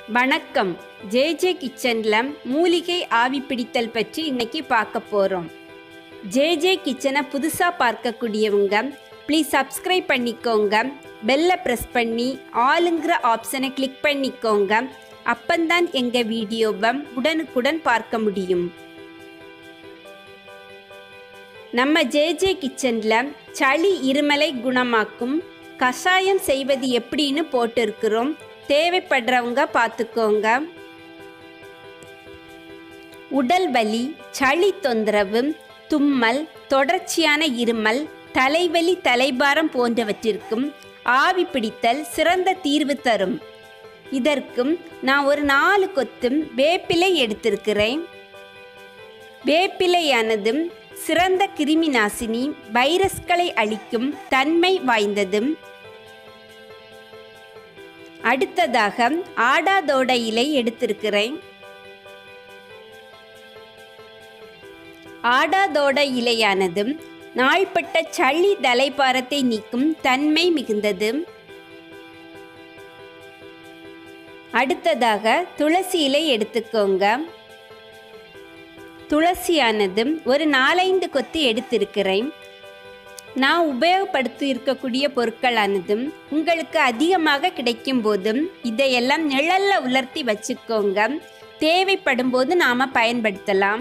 வணக்கம் J J கிச்சனில் மூலிகை ஆவி பிடித்தல் பற்றி இன்னைக்கு பார்க்க போகிறோம் ஜே ஜே கிச்சனை புதுசாக பார்க்கக்கூடியவங்க ப்ளீஸ் சப்ஸ்கிரைப் பண்ணிக்கோங்க பெல்லை ப்ரெஸ் பண்ணி ஆளுங்கிற ஆப்ஷனை கிளிக் பண்ணிக்கோங்க அப்பந்தான் எங்கள் வீடியோவை உடனுக்குடன் பார்க்க முடியும் நம்ம ஜே ஜே கிச்சனில் சளி இருமலை குணமாக்கும் கஷாயம் செய்வது எப்படின்னு போட்டிருக்கிறோம் தேவைப்படுறவங்க பார்த்துக்கோங்க உடல் வலி சளி தொந்தரவு தும்மல் தொடர்ச்சியான இருமல் தலைவலி தலைபாரம் போன்றவற்றிற்கும் ஆவி பிடித்தல் சிறந்த தீர்வு தரும் இதற்கும் நான் ஒரு நாலு கொத்தும் வேப்பிலை எடுத்திருக்கிறேன் வேப்பிலையானது சிறந்த கிருமி நாசினி வைரஸ்களை அழிக்கும் தன்மை வாய்ந்ததும் அடுத்ததாக ஆடாதோட இலை எடுத்திருக்கிறேன் ஆடாதோட இலையானது நாள்பட்ட சளி தலைபாரத்தை நீக்கும் தன்மை மிகுந்தது அடுத்ததாக துளசி இலை எடுத்துக்கோங்க துளசியானது ஒரு நாலைந்து கொத்து எடுத்திருக்கிறேன் நான் உபயோகப்படுத்தி இருக்கக்கூடிய பொருட்களானதும் உங்களுக்கு அதிகமாக கிடைக்கும் போதும் இதையெல்லாம் நிழல்ல உலர்த்தி வச்சுக்கோங்க தேவைப்படும் போது நாம பயன்படுத்தலாம்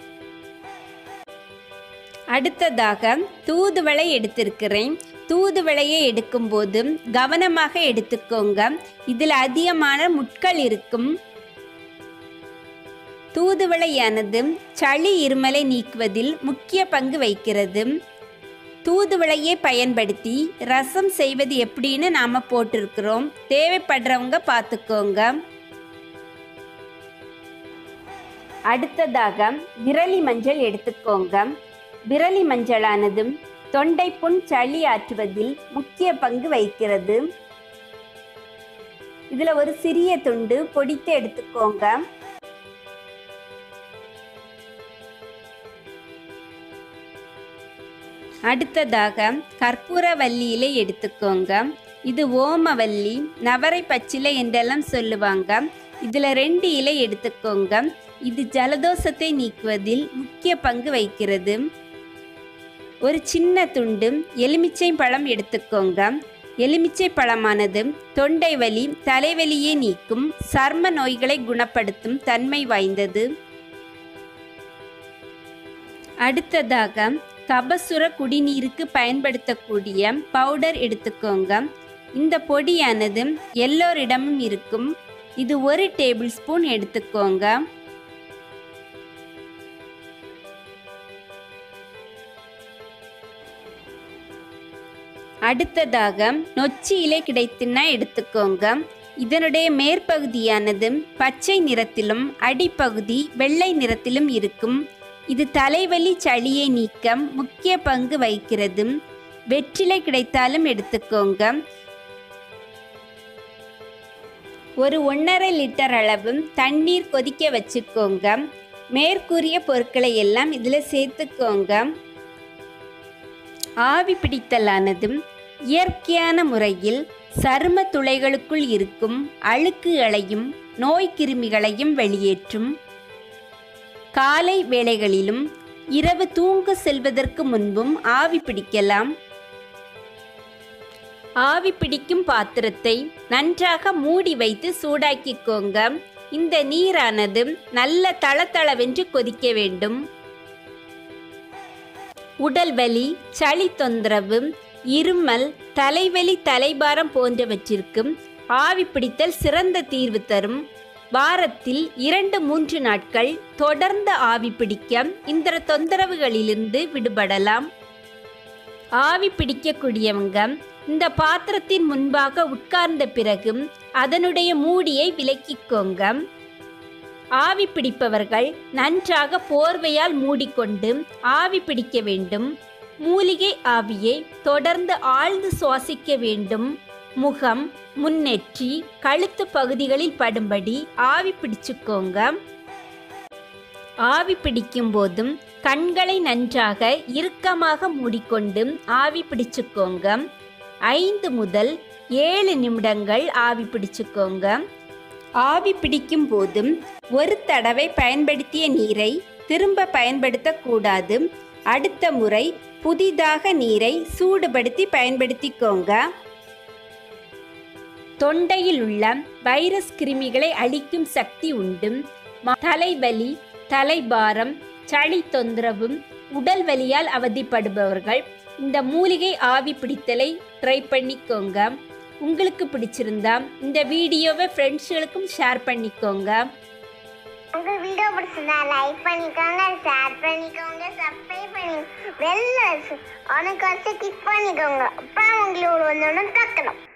அடுத்ததாக தூதுவளை எடுத்திருக்கிறேன் தூதுவளையை எடுக்கும்போது கவனமாக எடுத்துக்கோங்க இதில் அதிகமான முட்கள் இருக்கும் தூதுவளையானது சளி இருமலை நீக்குவதில் முக்கிய பங்கு வைக்கிறது தூதுவளையை பயன்படுத்தி ரசம் செய்வது எப்படின்னு நாம் போட்டிருக்கிறோம் தேவைப்படுறவங்க பார்த்துக்கோங்க அடுத்ததாக விரலி மஞ்சள் எடுத்துக்கோங்க விரலி மஞ்சளானது தொண்டை புண் சளி ஆற்றுவதில் முக்கிய பங்கு வைக்கிறது இதில் ஒரு சிறிய துண்டு பொடித்து எடுத்துக்கோங்க அடுத்ததாக கற்பூரவல்லி இலை எடுத்துக்கோங்க இது ஓமவல்லி நவரை பச்சிலை என்றெல்லாம் சொல்லுவாங்க இதில் ரெண்டு இலை எடுத்துக்கோங்க இது ஜலதோஷத்தை நீக்குவதில் முக்கிய பங்கு வைக்கிறது ஒரு சின்ன துண்டு எலுமிச்சை பழம் எடுத்துக்கோங்க எலுமிச்சை பழமானது தொண்டை வலி தலைவலியை நீக்கும் சர்ம நோய்களை குணப்படுத்தும் தன்மை வாய்ந்தது அடுத்ததாக கபசுர குடிநீருக்கு பயன்படுத்தக்கூடிய பவுடர் எடுத்துக்கோங்க இந்த பொடியானது எல்லோரிடமும் இருக்கும் இது ஒரு டேபிள் ஸ்பூன் எடுத்துக்கோங்க அடுத்ததாக நொச்சி இலை கிடைத்துன்னா எடுத்துக்கோங்க இதனுடைய மேற்பகுதியானது பச்சை நிறத்திலும் அடிப்பகுதி வெள்ளை நிறத்திலும் இருக்கும் இது தலைவலி சளியை நீக்க முக்கிய பங்கு வகிக்கிறது வெற்றிலை கிடைத்தாலும் எடுத்துக்கோங்க ஒரு ஒன்றரை லிட்டர் அளவு தண்ணீர் கொதிக்க வச்சுக்கோங்க மேற்கூறிய பொருட்களை எல்லாம் இதில் சேர்த்துக்கோங்க ஆவி பிடித்தலானது இயற்கையான முறையில் சரும துளைகளுக்குள் இருக்கும் அழுக்குகளையும் நோய் கிருமிகளையும் வெளியேற்றும் காலை வேளைகளிலும் இரவு தூங்க செல்வதற்கு முன்பும் ஆவி பிடிக்கலாம் ஆவி பிடிக்கும் பாத்திரத்தை நன்றாக மூடி வைத்து சூடாக்கிக்கோங்க இந்த நீரானது நல்ல தளதளவென்று கொதிக்க வேண்டும் உடல் வலி சளி தொந்தரவு இருமல் தலைவலி தலைபாரம் போன்றவற்றிற்கும் ஆவி பிடித்தல் சிறந்த தீர்வு தரும் வாரத்தில் இரண்டு மூன்று நாட்கள் தொடர்ந்து ஆவி பிடிக்க இந்த தொந்தரவுகளிலிருந்து விடுபடலாம் ஆவி பிடிக்கக்கூடியவங்க இந்த பாத்திரத்தின் முன்பாக உட்கார்ந்த பிறகு அதனுடைய மூடியை விலக்கிக்கோங்க ஆவி பிடிப்பவர்கள் நன்றாக போர்வையால் மூடிக்கொண்டு ஆவி பிடிக்க வேண்டும் மூலிகை ஆவியை தொடர்ந்து ஆழ்ந்து சுவாசிக்க வேண்டும் முகம் முன்னெற்றி கழுத்து பகுதிகளில் படும்படி ஆவி பிடிச்சுக்கோங்க ஆவி பிடிக்கும் போதும் கண்களை நன்றாக இறுக்கமாக மூடிக்கொண்டு ஆவி பிடிச்சுக்கோங்க ஐந்து முதல் ஏழு நிமிடங்கள் ஆவி பிடிச்சுக்கோங்க ஆவி பிடிக்கும் போதும் ஒரு தடவை பயன்படுத்திய நீரை திரும்ப பயன்படுத்தக்கூடாது அடுத்த முறை புதிதாக நீரை சூடுபடுத்தி பயன்படுத்திக்கோங்க தொண்டையில் உள்ள வைரஸ் கிருமிகளை அழிக்கும் சக்தி உண்டு ம- தலைவலி தலைபாரம் சளி தொந்தரவும் உடல் வலியால் அவதிப்படுபவர்கள் இந்த மூலிகை ஆவி பிடித்தலை ட்ரை பண்ணிக்கோங்க உங்களுக்கு பிடிச்சிருந்தா இந்த வீடியோவை ஃப்ரெண்ட்ஸ்களுக்கும் ஷேர் பண்ணிக்கோங்க உங்க வீடியோ பிடிச்சிருந்தா லைக் பண்ணிக்கோங்க ஷேர் பண்ணிக்கோங்க சப்ஸ்கிரைப் பண்ணி பெல் உனக்கு வச்சு கிளிக் பண்ணிக்கோங்க அப்புறம் உங்களுக்கு ஒன்று ஒன்று கேட்கணும்